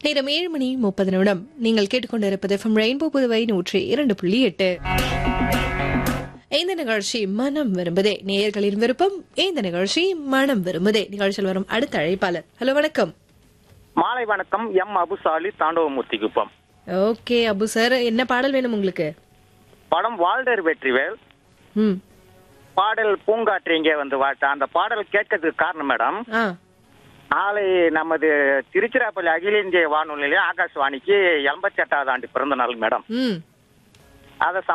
நேரம் ஏழு மணி முப்பது நிமிடம் நீங்கள் கேட்டுக்கொண்டிருப்பது ஃப்ரம் ரெயின்போ புதுவை நூற்றி இரண்டு புள்ளி எட்டு இந்த நிகழ்ச்சி மனம் விரும்புதே நேயர்களின் விருப்பம் இந்த நிகழ்ச்சி மனம் விரும்புதே நிகழ்ச்சியில் வரும் அடுத்த அழைப்பாளர் ஹலோ வணக்கம் மாலை வணக்கம் M Abusali Thandavamoorthy Kuppam okay Abu sir என்ன பாடல் வேணும் உங்களுக்கு படம் வால்டர் வெற்றிவேல் ம் பாடல் பூங்காற்று இங்கே வந்து வாட்ட அந்த பாடல் கேட்கறதுக்கு காரணம் மேடம் ஆ நாளை நமது திருச்சிராப்பள்ளி அகில இந்திய வானொலியிலே ஆகாஷ்வாணிக்கு எண்பத்தி எட்டாவது ஆண்டு பிறந்த நாள் மேடம் ம் அதை